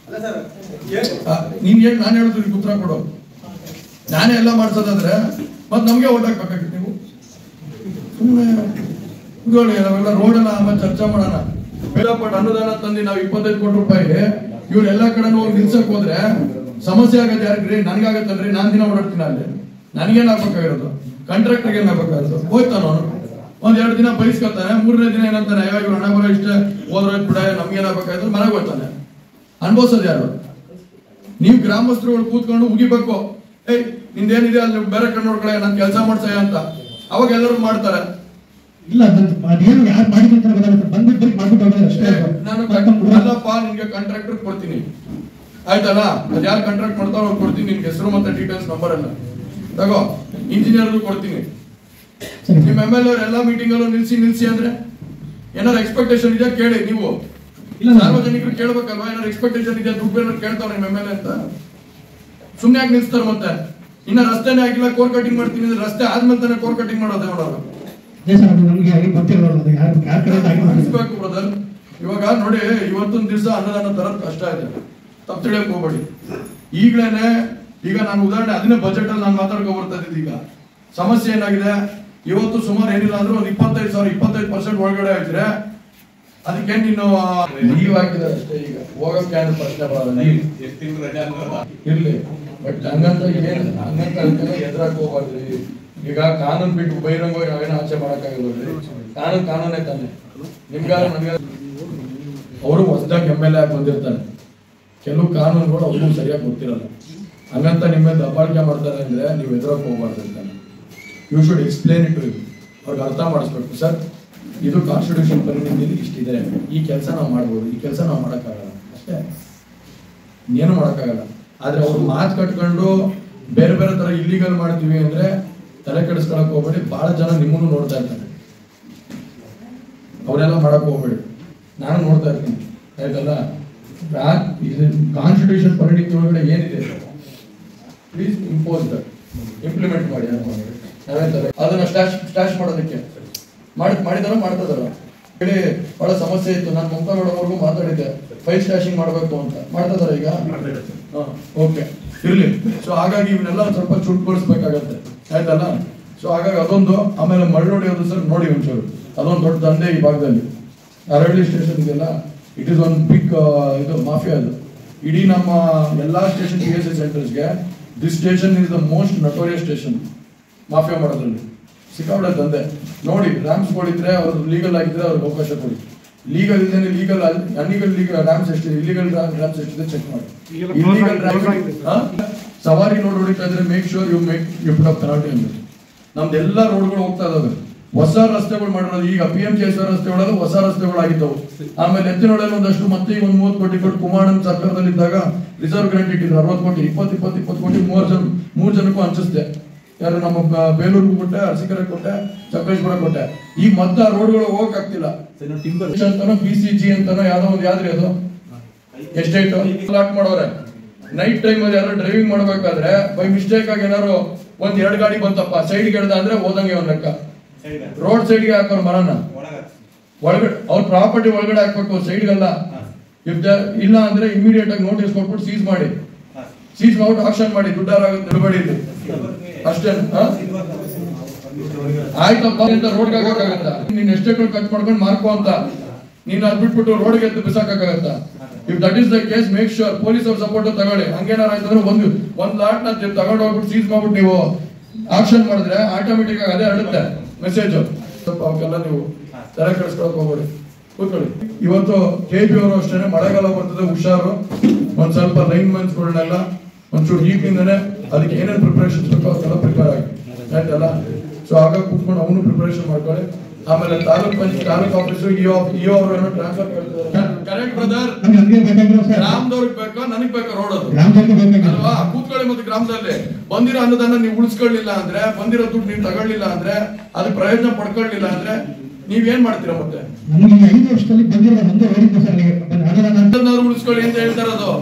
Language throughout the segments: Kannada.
ಆ, ನೀನ್ ಏನ್ ನಾನು ಹೇಳಿದ್ರೆ ಉತ್ತರ ಕೊಡು ನಾನೇ ಎಲ್ಲ ಮಾಡ್ಸೋದಾದ್ರೆ ಮತ್ ನಮ್ಗೆ ಓಟ್ ಹಾಕ್ಬೇಕಾಗಿತ್ತು ನೀವು ಸುಮ್ಮನೆ ಇದ್ಕೊಳ್ಳಿ ನಾವೆಲ್ಲ ರೋಡನ್ನ ಆಮೇಲೆ ಚರ್ಚೆ ಮಾಡೋಣ ಬೇಡಪಟ್ಟು ಅನುದಾನ ತಂದು ನಾವು ಇಪ್ಪತ್ತೈದು ಕೋಟಿ ರೂಪಾಯಿ ಇವ್ರು ಎಲ್ಲಾ ಕಡೆ ಹೋಗಿ ನಿಲ್ಸಕ್ ಹೋದ್ರೆ ಸಮಸ್ಯೆ ಆಗತ್ತೆ ಯಾರಿಗ್ರಿ ನನ್ಗಾಗತ್ತಲ್ರಿ ನಾನ್ ದಿನ ಓಡಾಡ್ತೀನಿ ಅಲ್ಲಿ ನನಗೇನ್ ಆಗ್ಬೇಕಾಗಿರೋದು ಕಾಂಟ್ರಾಕ್ಟರ್ಗೆ ಏನ್ ಆಗ್ಬೇಕಾಗಿರೋದು ಹೋಯ್ತಾನ ಅವನು ಒಂದ್ ಎರಡು ದಿನ ಬೈಸ್ಕೊತಾನೆ ಮೂರನೇ ದಿನ ಏನಂತಾನೆ ಅಯ್ಯೋ ಇವ್ರು ಹಣ ಬರೋ ಇಷ್ಟ ಹೋದ್ರೋಯ್ತು ಬಿಡ ನಮ್ಗೇನ್ ಆಗ್ಬೇಕಾಗಿದ್ರು ಮನೆಗೆ ಹೋಗ್ತಾನೆ ಅನ್ಭವಿಸೋದು ಯಾರು ನೀವು ಗ್ರಾಮಸ್ಥರುಗಳು ಕೂತ್ಕೊಂಡು ಉಗಿಬೇಕು ಏಯ್ ನಿಂದೇನಿದೆ ಅಲ್ಲಿ ಬೇರೆ ಕಡೆ ನೋಡ್ಕೊಳ್ಳೆ ನಾನು ಕೆಲಸ ಮಾಡ್ಸಯ್ಯ ಅಂತ ಅವಾಗ ಎಲ್ಲರೂ ಮಾಡ್ತಾರೆ ಇಲ್ಲ ಅದ್- ಅದೇನು ಯಾರು ಮಾಡಿದ್ರು ಅಂತ ಗೊತ್ತಾಗುತ್ತೆ ಬಂದ್ಬಿಟ್ಟು ಬರೀ ಮಾಡ್ಬಿಟ್ಟು ಹೋಗೋದು ಅಷ್ಟೇ ಏ, ನಾನು ಕರ್ಕೊಂಡ್ ಅಲ್ಲಪ್ಪ ನಿನ್ಗೆ ಕಾಂಟ್ರಾಕ್ಟರ್ ಕೊಡ್ತೀನಿ ಆಯ್ತಲ್ಲ ಅದ್ ಯಾರು ಕಾಂಟ್ರಾಕ್ಟ್ ಮಾಡ್ತಾರೋ ಅವ್ರು ಕೊಡ್ತೀನಿ ನಿನ್ಗೆ ಹೆಸರು ಮತ್ತೆ ಡೀಟೇಲ್ಸ್ ನಂಬರ್ ಎಲ್ಲ ತಗೋ ಇಂಜಿನಿಯರ್ ಕೊಡ್ತೀನಿ ಸರಿ ನಿಮ್ ಎಮ್ ಎಲ್ ಅವ್ರ ಎಲ್ಲಾ ಮೀಟಿಂಗ್ ಅಲ್ಲೂ ನಿಲ್ಸಿ ನಿಲ್ಸಿ ಅಂದ್ರೆ ಏನಾರು ಎಕ್ಸ್ಪೆಕ್ಟೇಷನ್ ಇದೆ ಕೇಳಿ ನೀವು ಇಲ್ಲ, ನಾನು- ಸಾರ್ವಜನಿಕರು ಕೇಳ್ಬೇಕಲ್ವಾ ಏನಾರು ಎಕ್ಸ್ಪೆಕ್ಟೇಷನ್ ಇದೆ ದುಡ್ಡು ಏನಾರು ಕೇಳ್ತಾವ್ರೆ ನಿಮ್ ಎಮ್ ಎಲ್ ಎ ಅಂತ ಸುಮ್ನೆ ಯಾಕೆ ನಿಲ್ಸ್ತಾರೆ ಮತ್ತೆ ಇನ್ನ ರಸ್ತೆನೇ ಆಗಿಲ್ಲ ಕೋರ್ ಕಟಿಂಗ್ ಮಾಡ್ತೀನಿ ಅಂದ್ರೆ ರಸ್ತೆ ಆದ್ಮೇಲೆ ತಾನೇ ಕೋರ್ ಕಟಿಂಗ್ ಮಾಡೋದೇ ಮಾಡೋರು ಅದೇ ಸರ್ ಅದು ನಮ್ಗೆ ಆಗಿ ಗೊತ್ತಿರೋದು ಅದು ಯಾರು ಯಾರ ಕಡೆ ಆಗಿ ಮಾಡಿದ್ರು. ಅನ್ಸ್ಬೇಕು ಬ್ರದರ್ ಇವಾಗ ನೋಡಿ ಇವತ್ತೊಂದ್ ದಿವಸ ಅನ್ನದಾನ ತರದ್ ಕಷ್ಟ ಇದೆ ತಪ್ಪು ತಿಳಿಯಕ್ ಹೋಗ್ಬೇಡಿ ಈಗ್ಲೇನೆ ಈಗ ನಾನು ಉದಾಹರಣೆ ಅದನ್ನೇ ಬಜೆಟ್ ಅಲ್ಲಿ ನಾನು ಮಾತಾಡ್ಕೊ ಬರ್ತಾ ಇದ್ದಿದ್ದು ಈಗ ಸಮಸ್ಯೆ ಏನಾಗಿದೆ ಇವತ್ತು ಸುಮಾರು ಏನಿಲ್ಲ ಅಂದ್ರೆ ಒಂದು ಇಪ್ಪತ್ತೈದು ಸಾವಿರ ಇಪ್ಪತ್ತೈದು ಪರ್ಸೆಂಟ್ ಒಳಗಡೆ ಆಯ್ತಾರೆ ಅದಕ್ಕೆ ನೀನು ಲೀವ್ ಹಾಕಿದ್ದಾರೆ ಅಷ್ಟೇ ಈಗ ಹೋಗಕ್ಕೆ ಏನು ಪ್ರಶ್ನೆ ಬರಲ್ಲ ನೀವ್ ಇರ್ಲಿ ಬಟ್ ಹಂಗಂತ ಏನ್ ಹಂಗಂತ ಅದಕ್ಕೆಲ್ಲ ಎದುರಾಕ್ ಹೋಗ್ಬಾರ್ದ್ರಿ ಈಗ ಕಾನೂನ್ ಬಿಟ್ಟು ಬಹಿರಂಗ ನಾವೇನು ಆಚೆ ಮಾಡಕ್ಕಾಗಲ್ಲ ಕಾನೂನ್ ಕಾನೂನೇ ತಾನೆ ನಿಮ್ಗಾರ ನಮ್ಗೆ ಅವರು ಹೊಸದಾಗಿ ಎಮ್ ಎಲ್ ಎ ಆಗಿ ಬಂದಿರ್ತಾರೆ ಕೆಲವು ಕಾನೂನುಗಳು ಅವ್ರಿಗೂ ಸರಿಯಾಗಿ ಗೊತ್ತಿರಲ್ಲ ಹಂಗಂತ ನಿಮ್ಮ ಮೇಲೆ ದಬ್ಬಾಳಿಕೆ ಮಾಡ್ತಾರೆ ಅಂದ್ರೆ ನೀವು ಎದುರಕ್ಕೆ ಹೋಗ್ಬಾರ್ದು ಅಂತಾನೆ ಯು ಶುಡ್ ಎಕ್ಸ್ಪ್ಲೇನ್ ಇಟ್ ಅವ್ರಿಗೆ ಅರ್ಥ ಮಾಡಿಸ್ಬೇಕು ಸರ್ ಇದು ಕಾನ್ಸ್ಟಿಟ್ಯೂಷನ್ ಪರಿಣಿತಿಯಲ್ಲಿ ಇಷ್ಟಿದೆ ಈ ಕೆಲಸ ನಾವು ಮಾಡ್ಬೋದು ಈ ಕೆಲಸ ನಾವು ಮಾಡೋಕ್ಕಾಗಲ್ಲ ಅಷ್ಟೇ ಏನು ಮಾಡೋಕ್ಕಾಗಲ್ಲ ಆದ್ರೆ ಅವ್ರು ಮಾತು ಕಟ್ಕೊಂಡು ಬೇರೆ ಬೇರೆ ತರ ಇಲ್ಲಿಗಲ್ ಮಾಡ್ತೀವಿ ಅಂದ್ರೆ ತಲೆ ಕೆಡಿಸ್ಕೊಳಕ್ ಹೋಗ್ಬೇಡಿ ಬಹಳ ಜನ ನಿಮ್ಮನ್ನು ನೋಡ್ತಾ ಇರ್ತಾರೆ ಅವರೆಲ್ಲ ಮಾಡಕ್ ಹೋಗ್ಬೇಡಿ ನಾನು ನೋಡ್ತಾ ಇರ್ತೀನಿ ಆಯ್ತಲ್ಲ ಕಾನ್ಸ್ಟಿಟ್ಯೂಷನ್ ಪರಿಣಿತಿ ಒಳಗಡೆ ಏನಿದೆ ಪ್ಲೀಸ್ ಇಂಪೋಸ್ ದಟ್ ಇಂಪ್ಲಿಮೆಂಟ್ ಮಾಡಿ ನಾವೇಂತಾರೆ ಅದನ್ನ ಸ್ಟಾಶ್ ಸ್ಟಾಶ್ ಮಾಡೋದಕ್ಕೆ ಮಾಡಿ ಮಾಡಿದಾರ ಮಾಡ್ತಿದಾರ ಹೇಳಿ ಬಹಳ ಸಮಸ್ಯೆ ಇತ್ತು ನಾನು ಮಮತಾ ಮೇಡಮ್ ಮಾತಾಡಿದ್ದೆ ಫೈಲ್ ಸ್ಟಾಶಿಂಗ್ ಮಾಡಬೇಕು ಅಂತ ಮಾಡ್ತಿದಾರ ಈಗ ಓಕೆ ಇರ್ಲಿ ಸೊ ಹಾಗಾಗಿ ಇವನ್ನೆಲ್ಲ ಒಂದ್ ಸ್ವಲ್ಪ ಚುಟ್ಕೊಳಿಸ್ಬೇಕಾಗತ್ತೆ ಆಯ್ತಲ್ಲ ಸೊ ಹಾಗಾಗಿ ಅದೊಂದು ಆಮೇಲೆ ಮಳ್ಳೋಡಿ ಅದು ಸರ್ ನೋಡಿ ಒಂಚೂರು ಅದೊಂದು ದೊಡ್ಡ ದಂಧೆ ಈ ಭಾಗದಲ್ಲಿ ಅರಳ್ಳಿ ಸ್ಟೇಷನ್ ಇದೆಯಲ್ಲ ಇಟ್ ಇಸ್ ಒನ್ ಬಿಗ್ ಇದು ಮಾಫಿಯಾ ಅದು ಇಡೀ ನಮ್ಮ ಎಲ್ಲಾ ಸ್ಟೇಷನ್ ಪಿ ಎಸ್ ಸಿ ಸೆಂಟರ್ಸ್ಗೆ this station is the most notorious station mafia ಮಾಡೋದ್ರಲ್ಲಿ ಸಿಕ್ಕಾಪಟ್ಟೆ ದಂಧೆ ನೋಡಿ ರ್ಯಾಮ್ಸ್ಗಳಿದ್ರೆ ಅವ್ರು ಲೀಗಲ್ ಆಗಿದ್ರೆ ಅವ್ರಿಗೆ ಅವಕಾಶ ಕೊಡಿ ಲೀಗಲ್ ಇದ್ದೇನೆ ಲೀಗಲ್ ಅನ್ಲೀಗಲ್ ಲೀಗಲ್ ರ್ಯಾಮ್ಸ್ ಎಷ್ಟಿದೆ ಇಲ್ಲಿಗಲ್ ರ್ಯಾಮ್ಸ್ ಎಷ್ಟಿದೆ ಚೆಕ್ ಮಾಡಿ ಇಲ್ಲಿಗಲ್ ಸವಾರಿ ರೋಡ್ ಹೊಡಿತಾ ಇದ್ರೆ make sure you make you put up penalty ಅಂತ ನಮ್ದೆಲ್ಲ ರೋಡ್ಗಳು ಹೋಗ್ತಾ ಇದಾವೆ ಹೊಸ ರಸ್ತೆಗಳು ಮಾಡಿರೋದು ಈಗ ಪಿ ಎಂ ಕೆ ಎಸ್ ರಸ್ತೆಗಳು ಹೊಸ ರಸ್ತೆಗಳು ಆಗಿದ್ದವು ಆಮೇಲೆ ಎತ್ತಿನೊಳಲ್ಲಿ ಒಂದಷ್ಟು ಮತ್ತೆ ಈಗ ಒಂದು ಮೂವತ್ತು ಕೋಟಿ ಕೊಟ್ಟು ಕುಮಾರನ್ ಸರ್ಕಾರದಲ್ಲಿ ಇದ್ದಾಗ ರಿಸರ್ವ್ ಗ್ರಾಂಟ್ ಇಟ್ಟಿದ್ರು ಅರವತ್ತು ಕೋಟಿ ಇಪ್ಪತ್ತು ಇಪ್ಪತ್ತು ಇಪ್ಪತ್ತು ಕೋಟಿ ಮೂರು ಜನ ಮೂರು ಜನಕ್ಕೂ ಹಂಚಿಸ್ದೆ ಯಾರು ನಮ್ಮ ಬ- ಬೇಲೂರ್ಗೂ ಕೊಟ್ಟೆ ಅರಸೀಕೆರೆ ಕೊಟ್ಟೆ ಸಕಲೇಶ್ಪುರ ಕೊಟ್ಟೆ ಈಗ ಮತ್ತೆ ಆ ರೋಡ್ಗಳು ಹೋಗಕ್ ಆಗ್ತಿಲ್ಲ ಅಂತಾನೋ ಬಿ ಸಿ ಜಿ ಅಂತಾನೋ ಯಾವ್ದೋ ಒಂದು ಯಾವ್ದ್ರಿ ಅದು ಎಸ್ಟೇಟ್ ಲಾಟ್ ಮಾಡೋರೆ ನೈಟ್ ಟೈಮ್ ಅಲ್ಲಿ ಯಾರು ಡ್ರೈವಿಂಗ್ ಮಾಡ್ಬೇಕಾದ್ರೆ ಬೈ ಮಿಸ್ಟೇಕ್ ಆಗಿ ಏನಾರು ಒಂದ್ ಎರಡ್ ಗಾಡಿ ಬಂತಪ್ಪ ಸೈಡ್ ಗೆಳ್ದ ಅಂದ್ರೆ ಹೋದಂಗೆ ಒಂದ್ ಲೆಕ್ಕ ರೋಡ್ ಸೈಡ್ಗೆ ಹಾಕೋರ್ ಮರನ ಒಳಗಡೆ ಅವ್ರ ಪ್ರಾಪರ್ಟಿ ಒಳಗಡೆ ಹಾಕ್ಬೇಕು ಸೈಡ್ಗೆಲ್ಲ ಇಫ್ ಇಲ್ಲ ಅಂದ್ರೆ ಇಮಿಡಿಯೇಟ್ ಆಗಿ ನೋಟಿಸ್ ಕೊಟ್ಬಿಟ್ಟು ಸೀಸ್ ಮಾಡಿ ಸೀಸ್ ಮಾಡ್ಬಿಟ್ಟು ಆಕ್ಷನ್ ಮಾಡಿ ದುಡ್ಡಾರಾಗುತ್ತೆ ಬಿಡಬೇಡಿ ಅಷ್ಟೇ ಆಯ್ತಪ್ಪ ಅಂತ ರೋಡ್ಗೆ ಹಾಕಕ್ಕಾಗತ್ತ ನೀನ್ ಎಸ್ಟೇಟ್ ಕಟ್ ಮಾಡ್ಕೊಂಡು ಮಾರ್ಕೋ ಅಂತ ನೀನ್ ಅದ್ ಬಿಟ್ಬಿಟ್ಟು ರೋಡ್ಗೆ ಎದ್ದು ಬಿಸಾಕಕ್ಕಾಗತ್ತ if that is the case make sure police ಅವ್ರ ಸಪೋರ್ಟ್ ತಗೊಳ್ಳಿ ಹಂಗೇನಾರ ಆಯ್ತಂದ್ರೆ ಒಂದು ಒಂದ್ ಲಾಟ್ ನ ತಗೊಂಡು ಹೋಗ್ಬಿಟ್ಟು ಸೀಸ್ ಮಾಡ್ಬಿಟ್ಟು ನೀವು ಆಕ್ಷನ್ ಮಾಡಿದ್ರೆ ಆಟೋಮೆಟಿಕ್ ಆಗಿ ಅದೇ ಹರಡುತ್ತೆ ಮೆಸೇಜ್ ಸ್ವಲ್ಪ ಅವಕ್ಕೆಲ್ಲ ನೀವು ತಲೆ ಕೆಡಿಸ್ಕೊಳಕ್ ಹೋಗ್ಬೇಡಿ ಕೂತ್ಕೊಳ್ಳಿ ಇವತ್ತು ಕೆ ಪಿ ಅವರು ಅಷ್ಟೇ ಮಳೆಗಾಲ ಬರ್ತದೆ ಹುಷಾರು ಒಂದ್ ಸ್ವಲ್ಪ ಲೈನ್ ಗಳನ್ನೆಲ್ಲ ಒಂಚೂರು ಈಗಿಂದನೇ ಅದಕ್ಕೆ ಏನೇನು ಪ್ರಿಪರೇಷನ್ಸ್ ಬೇಕೋ ಅದೆಲ್ಲ ಪ್ರಿಪೇರ್ ಆಗಿ ಆಯ್ತಲ್ಲ ಸೊ ಆಗ ಕೂತ್ಕೊಂಡು ಅವನು ಪ್ರಿಪರೇಷನ್ ಮಾಡ್ಕೊಳ್ಳಿ ಆಮೇಲೆ taluk panchayat taluk office EO EO ಅವರು ಏನೋ ಟ್ರಾನ್ಸ್ಫರ್ ಕರೆಕ್ಟ್ ಬ್ರದರ್ ನಮ್ಗೆ ಹಂಗೆ ಬೇಕಾಗಿರೋ ಸರ್ ಗ್ರಾಮದವ್ರಿಗೆ ಬೇಕಾ ನನಗ್ ಬೇಕಾ ರೋಡ್ ಅದು ಗ್ರಾಮದಲ್ಲಿ ಬೇಕಾಗಿರೋ ಅಲ್ವಾ ಕೂತ್ಕೊಳ್ಳಿ ಮತ್ತೆ ಗ್ರಾಮದಲ್ಲಿ ಬಂದಿರೋ ಅನ್ನದಾನ ನೀವು ಉಳಿಸ್ಕೊಳ್ಳಿಲ್ಲ ಅಂದ್ರೆ ಬಂದಿರೋ ದುಡ್ಡು ನೀವು ತಗೊಳ್ಳಿಲ್ಲ ಅಂದ್ರೆ ಅದಕ್ಕೆ ಪ್ರಯೋಜನ ಪಡ್ಕೊಳ್ಳಿಲ್ಲ ಅಂದ್ರೆ ನೀವೇನ್ ಮಾಡ್ತೀರಾ ಮತ್ತೆ ನಮ್ಗೆ ಈ ಐದು ವರ್ಷದಲ್ಲಿ ಬಂದಿರೋ ಒಂದೇ ಹೇಳಿದ್ದು ಸರ್ ಅಲ್ಲಿಗೆ ಅನುದಾನ ಅಂತ ಅನ್ನೋರು ಉಳಿಸ್ಕೊಳ್ಳಿ ಅಂತ ಹೇಳ್ತಾರದು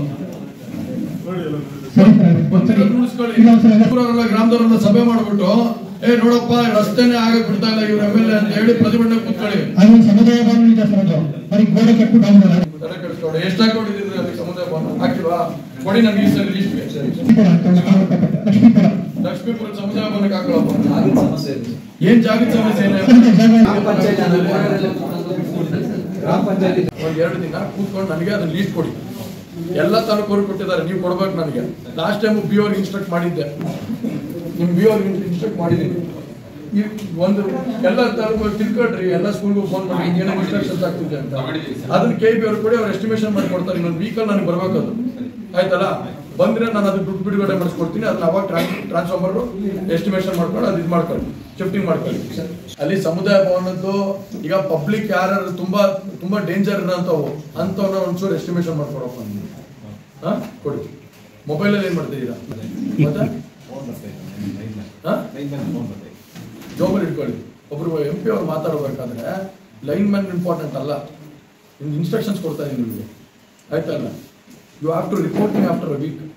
ಸರಿ ಸರ್ ಬಂದಿರೋದು ಉಳಿಸ್ಕೊಳ್ಳಿ ಇಲ್ಲ ಸರ್ ಎಲ್ಲ ಊರವರೆಲ್ಲ ಗ್ರಾಮದವರೆಲ್ಲ ಸಭೆ ಮಾಡ್ಬಿಟ್ಟು ಏ ನೋಡಪ್ಪ ರಸ್ತೆನೇ ಆಗಕ್ ಬಿಡ್ತಾ ಇಲ್ಲ ಇವ್ರ ಎಮ್ ಎಲ್ ಎ ಅಂತ ಹೇಳಿ ಪ್ರತಿಭಟನೆ ಕೂತ್ಕೊಳ್ಳಿ ಅದೊಂದು ಸಮುದಾಯ ಭವನ ಇದೆ ಸರ್ ಅದು ಬರೀ ಗೋಡೆ ಕಟ್ಬಿಟ್ಟು ಆಗಿರಲ್ಲ ತಲೆ ಕೆಡಿಸ್ಕೊಂಡು ಎಷ್ಟು ಹಾಕೊಂಡಿದ್ದೀರಿ ಅದಕ್ಕೆ ಸಮುದಾಯ ಭವನ ಹಾಕಿಲ್ವಾ ಇಲ್ವಾ ಕೊಡಿ ನನಗೆ ಈ ಸರಿ ಲೀಸ್ಟ್ ಲಕ್ಷ್ಮೀಪುರ ಅಂತ ಒಂದು ಕಾಲಘಟ್ಟ ಲಕ್ಷ್ಮೀಪುರ ಲಕ್ಷ್ಮೀಪುರ ಸಮುದಾಯ ಭವನಕ್ಕೆ ಹಾಕೊಳ್ಳಪ್ಪ ಆಗಿನ ಸಮಸ್ಯೆ ಇದೆ. ಏನ್ ಜಾಗದ ಸಮಸ್ಯೆ ಏನೇ ಸಂಜೆ ಜಾಗ ಗ್ರಾಮ ಪಂಚಾಯತಿ ಗ್ರಾಮ ಪಂಚಾಯತಿ ಒಂದ್ ಎರಡು ದಿನ ಕೂತ್ಕೊಂಡು ನನಗೆ ಅದನ್ನ ಲೀಸ್ಟ್ ಕೊಡಿ ಎಲ್ಲ ತಾಲೂಕರು ಕೊಟ್ಟಿದ್ದಾರೆ ನೀವು ಕೊಡ್ಬೇಕು ನನಗೆ ಲಾಸ್ಟ್ ಟೈಮ್ ಬಿ ಅವ್ರಿಗೆ ಇನ್ಸ್ಟ್ರಕ್ಟ್ ಮಾಡಿದ್ದೆ ನಿಮ್ ಬಿ ಅವ್ರಿಗೆ ಇನ್ಸ್ಟ್ರಕ್ಟ್ ಮಾಡಿದ್ದೀನಿ ಈ ಒಂದು ಎಲ್ಲ ತಾಲೂಕು ತಿಳ್ಕೊಳ್ರಿ ಎಲ್ಲ ಸ್ಕೂಲ್ಗೂ ಫೋನ್ ಮಾಡಿ ಏನೋ ಇನ್ಸ್ಟ್ರಕ್ಷನ್ಸ್ ಆಗ್ತಿದೆ ಅಂತ ಅದನ್ನ ಕೆ ಬಿ ಅವ್ರು ಕೊಡಿ ಅವ್ರು ಎಸ್ಟಿಮೇಷನ್ ಮಾಡಿ ಕೊಡ್ತಾರೆ ಇನ್ನೊಂದು ವೀಕಲ್ ನನಗೆ ಬರ್ಬೇಕದು ಆಯ್ತಲ್ಲ ಬಂದ್ರೆ ನಾನು ಅದನ್ನ ದುಡ್ಡು ಬಿಡುಗಡೆ ಮಾಡಿಸ್ಕೊಡ್ತೀನಿ ಅದನ್ನ ಅವಾಗ ಟ್ರಾನ್ಸ್ಫಾರ್ಮರ್ ಎಸ್ಟಿಮೇಷನ್ ಮಾಡ್ಕೊಂಡು ಅದು ಇದು ಮಾಡ್ಕೊಳ್ಳಿ ಶಿಫ್ಟಿಂಗ್ ಮಾಡ್ಕೊಳ್ಳಿ ಅಲ್ಲಿ ಸಮುದಾಯ ಭವನದ್ದು ಈಗ ಪಬ್ಲಿಕ್ ಯಾರು ತುಂಬಾ ತುಂಬಾ ಡೇಂಜರ್ ಇರೋಂಥವು ಅಂಥವನ್ನ ಒಂಚೂರು ಎಸ್ಟಿಮೇಷನ್ ಮಾಡ್ಕೊಡಪ್ಪ ನೀವು ಹಾ ಕೊಡಿ ಮೊಬೈಲಲ್ಲಿ ಏನ್ ಮಾಡ್ತಿದ್ದೀರಾ ಮತ್ತೆ ಹಾ ಜೋಬಲ್ಲಿ ಇಟ್ಕೊಳ್ಳಿ ಒಬ್ರು ಎಂ ಪಿ ಅವ್ರು ಮಾತಾಡಬೇಕಾದ್ರೆ ಲೈನ್ ಮ್ಯಾನ್ ಇಂಪಾರ್ಟೆಂಟ್ ಅಲ್ಲ ನಿಮ್ಗೆ ಇನ್ಸ್ಟ್ರಕ್ಷನ್ಸ್ ಕೊಡ್ತಾ ಇದೀನಿ ನಿಮಗೆ ಆಯ್ತಲ್ಲ you have to reporting after a week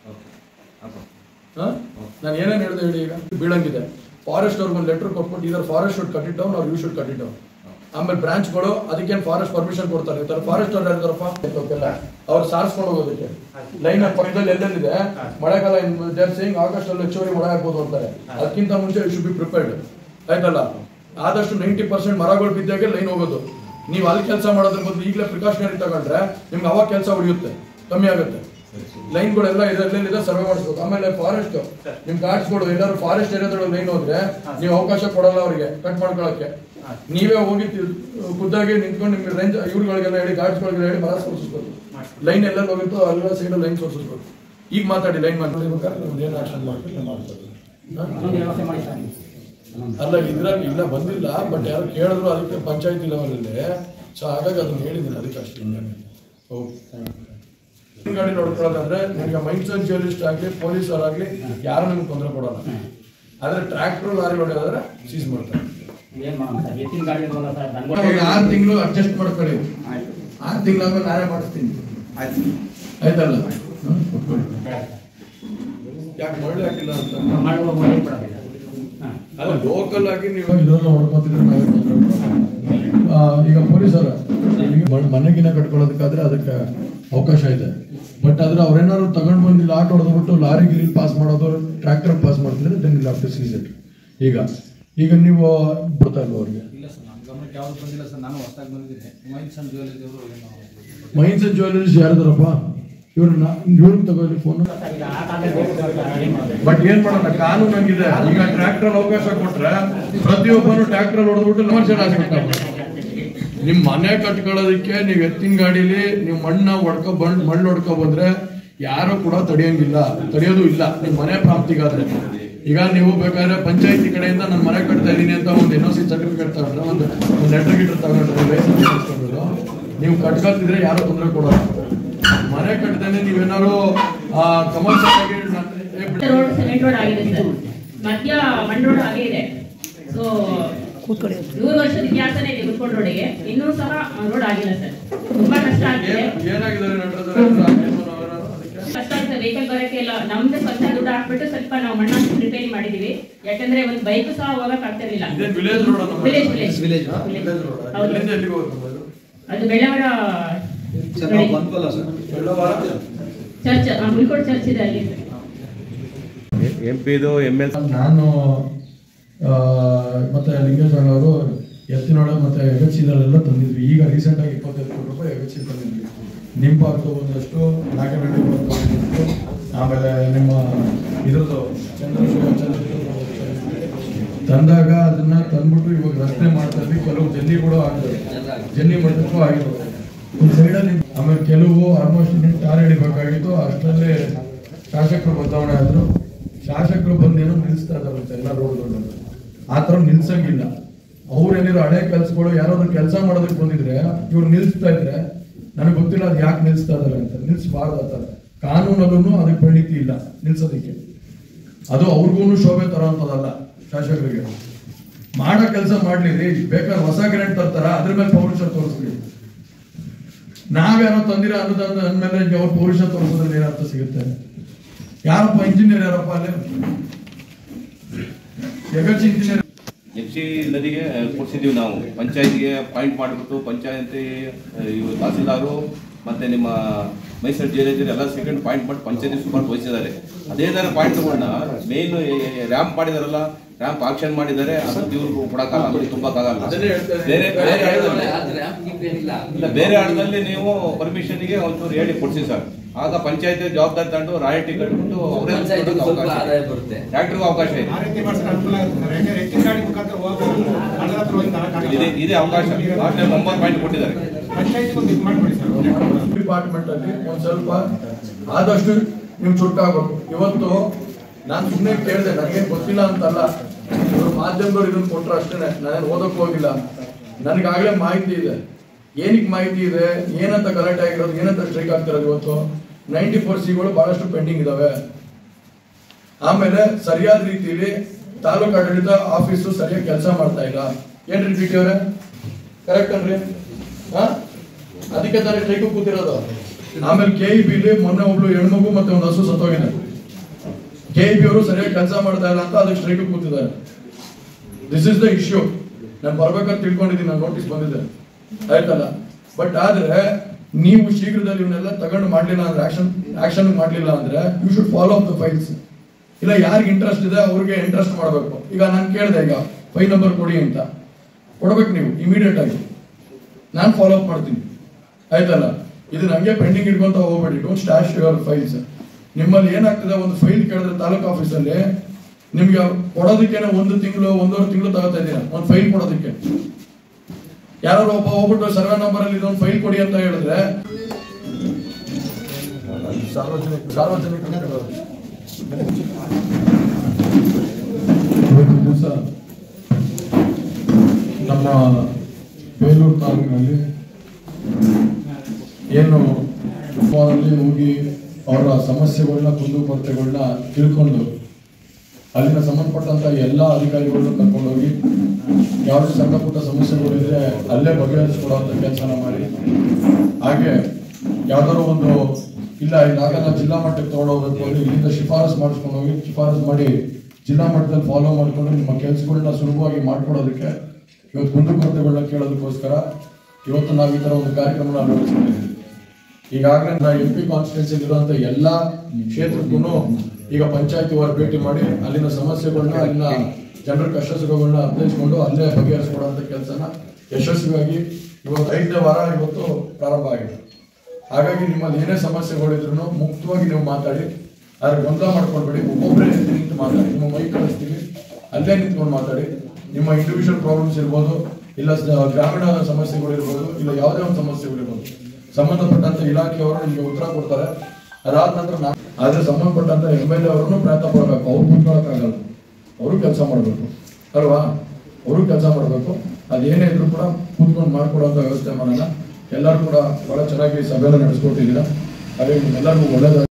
ನಾನು ಏನೇನು ಹೇಳಿದೆ ಹೇಳಿ ಈಗ ಬೀಳಂಗಿದೆ ಫಾರೆಸ್ಟ್ ಅವ್ರಿಗೆ ಒಂದು ಲೆಟರ್ ಕೊಟ್ಬಿಟ್ಟು ಇದರ forest should cut it down ಅವ್ರು you should cut it down ಆಮೇಲೆ ಬ್ರಾಂಚ್ಗಳು ಅದಕ್ಕೇನು ಫಾರೆಸ್ಟ್ ಪರ್ಮಿಷನ್ ಕೊಡ್ತಾರೆ ಇರ್ತಾರೆ ಫಾರೆಸ್ಟ್ ಅವ್ರು ಹೇಳ್ತಾರಪ್ಪ ಗೊತ್ತಿಲ್ಲ ಅವ್ರು ಸಾರಿಸ್ಕೊಂಡು ಹೋಗೋದಕ್ಕೆ ಲೈನ್ ಪಕ್ಕದಲ್ಲಿ ಎಲ್ಲೆಲ್ಲಿದೆ ಮಳೆಗಾಲ ದೇರ್ ಸೇಯಿಂಗ್ ಆಗಸ್ಟ್ ಅಲ್ಲಿ ಹೆಚ್ಚುವರಿ ಮಳೆ ಆಗ್ಬೋದು ಅಂತಾರೆ ಅದಕ್ಕಿಂತ ಮುಂಚೆ ಯು ಶುಡ್ ಬಿ ಪ್ರಿಪೇರ್ಡ್ ಆಯ್ತಲ್ಲ ಆದಷ್ಟು ನೈಂಟಿ ಪರ್ಸೆಂಟ್ ಮರಗಳು ಬಿದ್ದಾಗೆ ಲೈನ್ ಹೋಗೋದು ನೀವು ಅಲ್ಲಿ ಕೆಲಸ ಮಾಡೋದ್ರ ಬದಲು ಈಗಲೇ ಪ್ರಿಕಾಷನರಿ ತಗೊಂಡ್ರೆ ನಿಮ್ಗೆ ಅವಾಗ ಕೆಲಸ ಉಳಿಯುತ್ತೆ ಕಮ್ಮಿ ಆಗುತ್ತೆ ಲೈನ್ಗಳೆಲ್ಲ ಇದರಲ್ಲಿದೆ ಸರ್ವೆ ಮಾಡಿಸ್ಬೇಕು ಆಮೇಲೆ ಫಾರೆಸ್ಟ್ ನಿಮ್ ಗಾರ್ಡ್ಸ್ಗಳು ಎಲ್ಲರೂ ಫಾರೆಸ್ಟ್ ಏರಿಯಾದೊಳಗೆ ಲೈನ್ ಹೋದ್ರೆ ನೀವು ಅವಕಾಶ ಕೊಡಲ್ಲ ಅವರಿಗೆ ಕಟ್ ಮಾಡ್ಕೊಳಕ್ಕೆ ನೀವೇ ಹೋಗಿ ತಿ- ಖುದ್ದಾಗಿ ನಿಂತ್ಕೊಂಡು ನಿಮ್ಗೆ ರೇಂಜ್ ಇವ್ರುಗಳಿಗೆಲ್ಲ ಹೇಳಿ ಗಾರ್ಡ್ಸ್ಗಳಿಗೆಲ್ಲ ಹೇಳಿ ಮರ ಸೋರಿಸ್ಬೇಕು ಲೈನ್ ಎಲ್ಲ ಹೋಗಿತ್ತು ಅಲ್ಲೆಲ್ಲ ಸೈಡ್ ಲೈನ್ ಸೋರಿಸ್ಬೇಕು ಈಗ ಮಾತಾಡಿ ಲೈನ್ ಮಾಡಿ ಏನು ಆಕ್ಷನ್ ಮಾಡ್ತೀವಿ ಮಾಡ್ತಾರೆ ಅಲ್ಲ ಇದ್ರಲ್ಲಿ ಇಲ್ಲ ಬಂದಿಲ್ಲ ಬಟ್ ಯಾರು ಕೇಳಿದ್ರು ಅದಕ್ಕೆ ಪಂಚಾಯತಿ ಲೆವೆಲಲ್ಲಿ ಸೊ ಹಾಗಾಗಿ ಅದನ್ನ ಹೇಳಿದ್ದೀನಿ ಅದಕ್ಕೆ ಅಷ್ಟೇ ಓಕೆ ಗಾಡಿ ನೋಡ್ಕೊಳ್ಳೋದಂದ್ರೆ ನಿಮಗೆ ಮೈಂಡ್ ಸೆನ್ ಜರ್ನಲಿಸ್ಟ್ ಆಗಲಿ ಪೊಲೀಸರಾಗಲಿ ಯಾರು ನಿಮ್ಗೆ ತೊಂದರೆ ಕೊಡಲ್ಲ ಆದ್ರೆ ಟ್ರ್ಯಾಕ್ಟರ್ ಲಾರಿ ಹೊಡೆಯೋದ್ರೆ ಸೀಸ್ ಮಾಡ್ತಾರೆ ಏನ್ ಮಾಡೋಣ ಸರ್ ಎತ್ತಿನ ಗಾಡಿ ಇಲ್ವಲ್ಲ ಸರ್ ಇವಾಗ ನಂಗೆ ಆರು ತಿಂಗಳು ಅಡ್ಜಸ್ಟ್ ಮಾಡ್ಕೊಳ್ಳಿ ಆಯ್ತು ಆರು ತಿಂಗಳಾದ್ಮೇಲೆ ನಾನೇ ಮಾಡಿಸ್ತೀನಿ ಆಯ್ತಲ್ಲ ಹ್ಮ್, ಕೊಟ್ಕೊಳ್ಳಿ. ಯಾಕೆ ಮರಳಿ ಹಾಕಿಲ್ಲ ಅಂತ ಮಾಡುವ ಮನೆ ಬಿಡೋದಿಲ್ಲ ಹಾಂ ಅಲ್ಲ ಲೋಕಲ್ ಆಗಿ ನೀವು ಇದನ್ನ ಹೊಡ್ಕೊತಿದ್ರೆ ನಾವೇ ತೊಂದ್ರೆ ಕೊಡಲ್ಲ. ಆ, ಈಗ ಪೊಲೀಸರ ಮನೆಗಿನ ಕಟ್ಕೊಳ್ಳೋದಕ್ಕಾದ್ರೆ ಅದಕ್ಕೆ ಅವಕಾಶ ಇದೆ ಬಟ್ ಆದ್ರೆ ಅವ್ರೇನಾದ್ರು ತಗೊಂಡ್ ಬಂದು ಇಲ್ಲಿ ಆಟೋ ಹೊಡೆದ್ಬಿಟ್ಟು ಲಾರಿ ಗಿರಿ ಪಾಸ್ ಮಾಡೋದು ಟ್ರ್ಯಾಕ್ಟರ್ ಪಾಸ್ ಮಾಡ್ತಿದ್ರೆ ದೆನ್ ಇಲ್ಲ ಟು ಸೀಸ್ ಇಟ್ ಈಗ ಈಗ ನೀವು ಬಿಡ್ತಾ ಇಲ್ವ ಅವ್ರಿಗೆ ಇಲ್ಲ ಸರ್ ನಮ್ಮ ಗಮನಕ್ಕೆ ಯಾವ್ದು ಬಂದಿಲ್ಲ ಸರ್ ನಾನು ಹೊಸದಾಗಿ ಬಂದಿದ್ದೀನಿ ಮೈನ್ಸ್ ಅಂಡ್ ಜ್ಯುವೆಲರಿ ಅವರು ಏನೋ ಮೈನ್ಸ್ ಜ್ಯುವೆಲರೀಸ್ ಯಾರ್ದಾರಪ್ಪ ಇವ್ರನ್ನ ಇವ್ರಿಗೆ ತಗೊಳ್ಳಿ ಫೋನ್ ಸರ್ ಈಗ ಆ ಕಾಲದಲ್ಲಿ ಬೇಕು ಸರ್ ರೆಡಿ ಮಾಡೋದು ಬಟ್ ಏನ್ ಮಾಡೋಣ ಕಾನೂನು ಹಂಗಿದೆ ಈಗ ಟ್ರ್ಯಾಕ್ಟರ್ ಅವಕಾಶ ಕೊಟ್ರೆ ಪ್ರತಿಯೊಬ್ಬನು ಟ್ರ್ಯಾಕ್ಟರ್ ಹೊಡೆದ್ಬಿಟ್ಟು ಕಮರ್ಷಿಯಲ್ ಆಗ್ಬಿಡ್ತಾರೆ ನಿಮ್ ಮನೆ ಕಟ್ಕೊಳ್ಳೋದಕ್ಕೆ ನೀವ್ ಎತ್ತಿನ ಗಾಡಿಲಿ ನೀವು ಮಣ್ಣ ಹೊಡ್ಕೊ ಬಂದ್ ಮಣ್ಣು ಹೊಡ್ಕೊ ಬಂದ್ರೆ ಯಾರು ಕೂಡ ತಡೆಯಂಗಿಲ್ಲ ತಡೆಯೋದು ಇಲ್ಲ ನಿಮ್ ಮನೆ ಪ್ರಾಪ್ತಿಗಾದ್ರೆ ಈಗ ನೀವು ಬೇಕಾದ್ರೆ ಪಂಚಾಯತಿ ಕಡೆಯಿಂದ ನಾನು ಮನೆ ಕಟ್ತಾ ಇದೀನಿ ಅಂತ ಒಂದು ಎನ್ ಸಿ ಸರ್ಟಿಫಿಕೇಟ್ ತಗೊಂಡ್ರೆ ಒಂದು ಒಂದು ಲೆಟರ್ ಗಿಟರ್ ತಗೊಂಡ್ರೆ ಲೈಸೆನ್ಸ್ ತಗೊಂಡ್ರು ನೀವು ಕಟ್ಕೊಳ್ತಿದ್ರೆ ಯಾರು ತೊಂದರೆ ಕೊಡೋಲ್ಲ ಮನೆ ಕಟ್ಟದೇನೆ ನೀವೇನಾದ್ರು ಕಮರ್ಷಿಯಲ್ ಆಗಿ ನಾನ್- ಏ ಬಿಡು. ರೋಡ್ ಸಿಮೆಂಟ್ ರೋಡ್ ಆಗಿದೆ ಸರ್ ಮಧ್ಯ ಮಣ್ ರೋಡ್ ಆಗೇ ಇದೆ ಸೊ ನೂರು ವರ್ಷದ ಇತಿಹಾಸನೇ ಇದೆ ಕುತ್ಕೊಂಡು ರೋಡಿಗೆ ಇನ್ನೂ ಸಹ ರೋಡ್ ಆಗಿಲ್ಲ ಸರ್ ತುಂಬಾ ಕಷ್ಟ ಆಗ್ತಿದೆ ಏನ್- ಏನಾಗಿದ್ದಾರೆ ನಟರಾಜ್ ಅವರೇ? ರಾಜೇಂದ್ರ ಅವರೇ ಅದಕ್ಕೆ? ಕಷ್ಟ ಆಗ್ತದೆ ವೆಹಿಕಲ್ ಬರಕ್ಕೆ ಎಲ್ಲ ನಮ್ದು ಸ್ವಂತ ದುಡ್ಡು ಹಾಕ್ಬಿಟ್ಟು ಸ್ವಲ್ಪ ನಾವು ಮಣ್ಣ ರಿಪೇರಿ ಮಾಡಿದೀವಿ ಯಾಕಂದ್ರೆ ಒಂದು ಬೈಕ್ ಸಹ ಹೋಗಕ್ ಆಗ್ತಿರ್ಲಿಲ್ಲ ಇದೇನ್ ವಿಲೇಜ್ ರೋಡ್ ಅನ್ನ village village village village road ಹೌದು. ಇಲ್ಲಿಂದ ಎಲ್ಲಿಗೆ ಹೋಗ್ಬೇಕು ಅದು? ಅದು ಬೆಳ್ಳವರ ಸರ್ ನಾವು ಬಂದ್ವಲ್ಲ sir Bellavara? Church Mulkod church ಇದೆ ಅಲ್ಲಿ ಎಂ ಪಿದು ಎಮ್ ಎಲ್ ನಾನು ಆ, ಮತ್ತೆ ಲಿಂಗೇಶ್ವರ ಅವರು ಎತ್ತಿನೊಳಗೆ ಮತ್ತೆ ಎಗಚಿದಳೆಲ್ಲ ತಂದಿದ್ವಿ ಈಗ ರೀಸೆಂಟ್ ಆಗಿ ಇಪ್ಪತ್ತೈದು ಕೋಟಿ ರೂಪಾಯಿ ಎಗಚಿ ತಂದಿದ್ವಿ ನಿಮ್ಮ ಪಾರ್ಕ್ ಒಂದಷ್ಟು ನಾಗನಹಳ್ಳಿ ಪಾರ್ಕ್ ಒಂದಷ್ಟು ಆಮೇಲೆ ನಿಮ್ಮ ಇದ್ರದ್ದು ಚಂದ್ರಶೇಖರ ಚಂದ್ರಶೇಖರ ತಂದಾಗ ಅದನ್ನ ತಂದ್ಬಿಟ್ಟು ಇವಾಗ ರಸ್ತೆ ಮಾಡ್ತಾ ಇದ್ವಿ ಕೆಲವು ಜಲ್ಲಿ ಕೂಡ ಆಗ್ತದೆ ಜಲ್ಲಿ ಮಟ್ಟಕ್ಕೂ ಆಗಿರೋದು ಒಂದು ಸೈಡಲ್ಲಿ ಆಮೇಲೆ ಕೆಲವು ಆಲ್ಮೋಸ್ಟ್ ಇನ್ನೂ ಟಾರ್ ಹಿಡಿಬೇಕಾಗಿತ್ತು ಅಷ್ಟರಲ್ಲಿ ಶಾಸಕರು ಬದಲಾವಣೆ ಆದ್ರು ಶಾಸಕರು ಬಂದೇನೋ ನಿಲ್ಲಿಸ್ತಾ ಇದಾರಂತೆ ಎಲ್ಲ ರೋಡ್ಗಳು ಆ ಥರ ನಿಲ್ಸಂಗಿಲ್ಲ ಅವ್ರೇನಿರೋ ಹಳೆ ಕೆಲ್ಸಗಳು ಯಾರಾದ್ರೂ ಕೆಲಸ ಮಾಡೋದಕ್ಕೆ ಬಂದಿದ್ರೆ ಇವ್ರು ನಿಲ್ಲಿಸ್ತಾ ಇದ್ರೆ ನನಗೆ ಗೊತ್ತಿಲ್ಲ ಅದು ಯಾಕೆ ನಿಲ್ಲಿಸ್ತಾ ಇದಾರೆ ಅಂತ ನಿಲ್ಲಿಸಬಾರ್ದು ಆ ಥರ ಕಾನೂನಲ್ಲೂ ಅದಕ್ಕೆ ಪರಿಣಿತಿ ಇಲ್ಲ ನಿಲ್ಸೋದಕ್ಕೆ ಅದು ಅವ್ರಿಗೂ ಶೋಭೆ ತರೋಂಥದ್ದಲ್ಲ ಶಾಸಕರಿಗೆ ಮಾಡೋ ಕೆಲಸ ಮಾಡ್ಲಿ ರೀ ಬೇಕಾದ್ರೆ ಹೊಸ ಗ್ರಾಂಟ್ ತರ್ತಾರ ಅದ್ರ ಮೇಲೆ ಪೌರುಷ ತೋರಿಸ್ಲಿ ನಾವ್ಯಾರೋ ತಂದಿರೋ ಅನುದಾನ ಅಂದ್ಮೇಲೆ ಅವ್ರ ಪೌರುಷ ತೋರಿಸೋದ್ರಲ್ಲಿ ಏನರ್ಥ ಸಿಗುತ್ತೆ ಯಾರಪ್ಪ ಇಂಜಿನಿಯರ್ ಯಾರಪ್ಪ ಅಲ್ಲಿ ಯಗಚಿ ಇಂಜಿನಿಯರ್ ಎಫ್ ಸಿ ನದಿಗೆ ಕೊಡ್ಸಿದ್ದೀವಿ ನಾವು ಪಂಚಾಯತಿಗೆ ಪಾಯಿಂಟ್ ಮಾಡಿಬಿಟ್ಟು ಪಂಚಾಯತಿ ಇವರು ತಹಸೀಲ್ದಾರು ಮತ್ತೆ ನಿಮ್ಮ ಮೈಸೂರು ಜಿಲ್ಲೆ ಎಲ್ಲ ಸೆಕೆಂಡ್ ಪಾಯಿಂಟ್ ಮಾಡಿ ಪಂಚಾಯತಿ ಸುಮಾರು ವಹಿಸಿದ್ದಾರೆ ಅದೇ ತರ ಪಾಯಿಂಟ್ ತಗೊಂಡ ಮೇನ್ ರ್ಯಾಂಪ್ ಮಾಡಿದಾರಲ್ಲ ರ್ಯಾಂಪ್ ಆಕ್ಷನ್ ಮಾಡಿದ್ದಾರೆ ಅದು ಇವ್ರು ಕೊಡಕ್ಕಾಗಲ್ಲ ಅದು ತುಂಬಕ್ಕಾಗಲ್ಲ ಬೇರೆ ಬೇರೆ ಹಳ್ಳದಲ್ಲಿ ಇಲ್ಲ ಬೇರೆ ಹಳ್ಳದಲ್ಲಿ ನೀವು ಪರ್ಮಿಷನ್ಗೆ ಒಂಚೂರು ಹೇಳಿ ಕೊಡ್ಸಿ ಸರ್ ಆಗ ಪಂಚಾಯತಿ ಜವಾಬ್ದಾರಿ ತಗೊಂಡು ರಾಯಲ್ಟಿ ಕಟ್ಬಿಟ್ಟು ಅವರೇ ಸ್ವಲ್ಪ ಆದಾಯ ಬರುತ್ತೆ ಟ್ರ್ಯಾಕ್ಟರ್ಗೂ ಅವಕಾಶ ಇದೆ ಆ ರೀತಿ ಮಾಡ್ಸಕ್ಕೆ ಅನುಕೂಲ ಆಗುತ್ತೆ ಸರ್. ಯಾಕಂದ್ರೆ ಎತ್ತಿನ ಗಾಡಿ ಮುಖಾಂತರ ಹೋಗ್ಬೋದು ಹಳ್ಳದ ಹತ್ರ ಹೋಗಿ ತರಕ್ಕಾಗಲ್ಲ. ಇದೆ ಇದೆ ಅವಕಾಶ ಲಾಸ್ಟ್ ಟೈಮ್ ಒಂಬತ್ತು ಪಾಯಿಂಟ್ ಕೊಟ್ಟಿದ್ದಾರೆ ಪಂಚಾಯ್ತಿಗೆ ಒಂದು ಇದು ಮಾಡ್ಕೊಡಿ ಸರ್ ಡಿಪಾರ್ಟ್ಮೆಂಟ್ ಅಲ್ಲಿ ಒಂದ್ ಸ್ವಲ್ಪ ಆದಷ್ಟು ನೀವು ಚುರುಕಾಗಬೇಕು ಇವತ್ತು ನಾನು ಸುಮ್ಮನೆ ಕೇಳಿದೆ ನನಗೆ ಗೊತ್ತಿಲ್ಲ ಅಂತಲ್ಲ ಇವ್ರು ಮಾಧ್ಯಮದವ್ರು ಇದನ್ನ ಕೊಟ್ರು ಅಷ್ಟೇ ನಾನೇನು ಓದಕ್ ಹೋಗಿಲ್ಲ ನನಗಾಗಲೇ ಮಾಹಿತಿ ಇದೆ ಏನಕ್ಕೆ ಮಾಹಿತಿ ಇದೆ ಏನಂತ ಗಲಾಟೆ ಆಗಿರೋದು ಏನಂತ ಸ್ಟ್ರೈಕ್ ಆಗ್ತಿರೋದು ಇವತ್ತು ನೈಂಟಿ ಫೋರ್ ಸಿಗಳು ಬಹಳಷ್ಟು ಪೆಂಡಿಂಗ್ ಇದಾವೆ ಆಮೇಲೆ ಸರಿಯಾದ ರೀತಿಯಲ್ಲಿ ತಾಲೂಕು ಆಡಳಿತ ಆಫೀಸು ಸರಿಯಾಗಿ ಕೆಲಸ ಮಾಡ್ತಾ ಇಲ್ಲ ಏನ್ರಿ ಡಿ ಟಿ ಅವರೇ ಕರೆಕ್ಟ್ ಅನ್ರಿ ಹಾ ಅದಕ್ಕೆ ತಾನೇ ಸ್ಟ್ರೈಕ್ ಕೂತಿರೋದು ಆಮೇಲೆ ಕೆ ಇ ಬಿಲಿ ಮೊನ್ನೆ ಒಬ್ಳು ಹೆಣ್ಮಗು ಮತ್ತೆ ಒಂದು ಹಸು ಸತ್ತೋಗಿದೆ ಕೆ ಇ ಬಿ ಅವರು ಸರಿಯಾಗಿ ಕೆಲಸ ಮಾಡ್ತಾ ಇಲ್ಲ ಅಂತ ಅದಕ್ಕೆ ಸ್ಟ್ರೈಕ್ ಕೂತಿದ್ದಾರೆ ದಿಸ್ ಇಸ್ ದ ಇಶ್ಯೂ ನಾನು ಬರ್ಬೇಕಂತ ತಿಳ್ಕೊಂಡಿದ್ದೀನಿ ನಾನು ನೋಟಿಸ್ ಬಂದಿದೆ ಆಯ್ತಲ್ಲ ಬಟ್ ಆದ್ರೆ ನೀವು ಶೀಘ್ರದಲ್ಲಿ ಇವನ್ನೆಲ್ಲ ತಗೊಂಡು ಮಾಡ್ಲಿಲ್ಲ ಅಂದ್ರೆ ಆಕ್ಷನ್ ಆಕ್ಷನ್ ಮಾಡ್ಲಿಲ್ಲ ಅಂದ್ರೆ you should follow up the files ಇಲ್ಲ ಯಾರಿಗೆ ಇಂಟ್ರೆಸ್ಟ್ ಇದೆ ಅವ್ರಿಗೆ ಇಂಟ್ರೆಸ್ಟ್ ಮಾಡಬೇಕು ಈಗ ನಾನು ಕೇಳಿದೆ ಈಗ ಫೈಲ್ ನಂಬರ್ ಕೊಡಿ ಅಂತ ಕೊಡ್ಬೇಕು ನೀವು ಇಮಿಡಿಯೇಟ್ ಆಗಿ ನಾನು ಫಾಲೋ ಅಪ್ ಮಾಡ್ತೀನಿ ಆಯ್ತಲ್ಲ ಇದು ನಂಗೆ ಪೆಂಡಿಂಗ್ ಇಟ್ಕೊಂತ ಹೋಗ್ಬೇಡಿ ಡೋಂಟ್ ಸ್ಟಾಶ್ ಯುವರ್ ಫೈಲ್ಸ್ ನಿಮ್ಮಲ್ಲಿ ಏನಾಗ್ತದೆ ಒಂದು ಫೈಲ್ ಕೇಳಿದ್ರೆ ತಾಲೂಕು ಆಫೀಸಲ್ಲಿ ನಿಮ್ಗೆ ಕೊಡೋದಕ್ಕೇನೆ ಒಂದು ತಿಂಗಳು ಒಂದೂವರೆ ತಿಂಗಳು ತಗೋತಾ ಇದ್ದೀರಾ ಒಂದು ಫೈಲ್ ಕೊಡೋದಕ್ಕೆ ಯಾರೋ ಒಬ್ಬ ಹೋಗ್ಬಿಟ್ಟು ಸರ್ವೆ ನಂಬರ್ ಅಲ್ಲಿ ಇದೊಂದು ಫೈಲ್ ಕೊಡಿ ಅಂತ ಹೇಳಿದ್ರೆ ಸಾರ್ವಜನಿಕ ಸಾರ್ವಜನಿಕ ಇವತ್ತಿನ ದಿವಸ ನಮ್ಮ ಬೇಲೂರು ತಾಲೂಕಿನಲ್ಲಿ ಏನು ಫೋನಲ್ಲಿ ಹೋಗಿ ಅವರ ಸಮಸ್ಯೆಗಳನ್ನ ಕುಂದುಕೊರತೆಗಳನ್ನ ತಿಳ್ಕೊಂಡು ಅಲ್ಲಿನ ಸಂಬಂಧಪಟ್ಟಂತ ಎಲ್ಲ ಅಧಿಕಾರಿಗಳನ್ನ ಕರ್ಕೊಂಡೋಗಿ ಯಾವ್ದು ಸಣ್ಣ ಪುಟ್ಟ ಸಮಸ್ಯೆಗಳಿದ್ರೆ ಅಲ್ಲೇ ಬಗೆಹರಿಸ್ಕೊಡುವಂತ ಕೆಲಸನ ಮಾಡಿ ಹಾಗೆ ಯಾವ್ದಾದ್ರು ಒಂದು ಇಲ್ಲ ಇದಾಗಲ್ಲ ಜಿಲ್ಲಾ ಮಟ್ಟಕ್ಕೆ ತಗೊಂಡೋಗ್ಬೇಕು ಅಂದ್ರೆ ಇಲ್ಲಿಂದ ಶಿಫಾರಸ್ ಮಾಡಿಸ್ಕೊಂಡು ಹೋಗಿ ಶಿಫಾರಸ್ ಮಾಡಿ ಜಿಲ್ಲಾ ಮಟ್ಟದಲ್ಲಿ ಫಾಲೋ ಮಾಡ್ಕೊಂಡು ನಿಮ್ಮ ಕೆಲಸಗಳನ್ನ ಸುಲಭವಾಗಿ ಮಾಡ್ಕೊಡೋದಕ್ಕೆ ಇವತ್ತು ಕುಂದುಕೊರತೆಗಳನ್ನ ಕೇಳೋದಕ್ಕೋಸ್ಕರ ಇವತ್ತು ನಾವು ಈ ತರ ಒಂದು ಕಾರ್ಯಕ್ರಮನ ಅಳವಡಿಸ್ಕೊಂಡಿದ್ದೀವಿ ಈಗಾಗಲೇ ನಾವು ಎಂ ಪಿ ಕಾನ್ಸ್ಟಿಟ್ಯೂನ್ಸಿ ಇರುವಂತ ಎಲ್ಲಾ ಕ್ಷೇತ್ರಕ್ಕೂ ಈಗ ಪಂಚಾಯತಿ ವಾರ ಭೇಟಿ ಮಾಡಿ ಅಲ್ಲಿನ ಸಮಸ್ಯೆಗಳನ್ನ ಅಲ್ಲಿನ ಜನರ ಕಷ್ಟ ಸುಖಗಳನ್ನ ಅರ್ಥೈಸ್ಕೊಂಡು ಅಲ್ಲೇ ಬಗೆಹರಿಸ್ಕೊಡುವಂತ ಕೆಲಸನ ಯಶಸ್ವಿಯಾಗಿ ಇವತ್ತು ಐದನೇ ವಾರ ಇವತ್ತು ಪ್ರಾರಂಭ ಆಗಿದೆ ಹಾಗಾಗಿ ನಿಮ್ಮಲ್ಲಿ ಏನೇ ಸಮಸ್ಯೆಗಳಿದ್ರು ಮುಕ್ತವಾಗಿ ನೀವು ಮಾತಾಡಿ ಆದ್ರೆ ಗೊಂದಲ ಮಾಡ್ಕೊಳ್ಬೇಡಿ ಒಬ್ಬೊಬ್ಬರೇ ಎದ್ದು ನಿಂತು ಮಾತಾಡಿ ನಿಮ್ಮ ಮೈ ಕಳಿಸ್ತೀವಿ ಅಲ್ಲೇ ನಿಂತ್ಕೊಂಡು ಮಾತಾಡಿ ನಿಮ್ಮ ಇಂಡಿವಿಜುವಲ್ ಪ್ರಾಬ್ಲಮ್ಸ್ ಇರ್ಬೋದು ಇಲ್ಲ ಸ- ಗ್ರಾಮೀಣ ಸಮಸ್ಯೆಗಳಿರ್ಬೋದು ಇಲ್ಲ ಯಾವುದೇ ಒಂದು ಸಮಸ್ಯೆಗಳಿರ್ಬೋದು ಸಂಬಂಧಪಟ್ಟಂತ ಇಲಾಖೆಯವರು ನಿಮಗೆ ಉತ್ತರ ಕೊಡ್ತಾರೆ ಅದಾದ ನಂತರ ನಾ ಆದ್ರೆ ಸಂಬಂಧಪಟ್ಟಂತ ಎಮ್ ಎಲ್ ಎ ಅವರನ್ನು ಪ್ರಯತ್ನ ಪಡಬೇಕು ಅವ್ರು ಕೂತ್ಕೊಳ್ಳೋಕ್ಕಾಗಲ್ಲ ಅವರು ಕೆಲಸ ಮಾಡಬೇಕು ಅಲ್ವಾ ಅವರು ಕೆಲಸ ಮಾಡಬೇಕು ಅದೇನೇ ಇದ್ರು ಕೂಡ ಕೂತ್ಕೊಂಡು ಮಾಡ್ಕೊಡುವಂತ ವ್ಯವಸ್ಥೆ ಮಾಡೋಣ ಎಲ್ಲರೂ ಕೂಡ ಬಹಳ ಚೆನ್ನಾಗಿ ಸಭೆಯನ್ನು ನಡೆಸ್ಕೊಟ್ಟಿದ್ದೀರಾ ಹಾಗೆ ನಿಮ್ಮೆಲ್ಲರಿಗೂ ಒಳ್ಳೇದಾಗಿ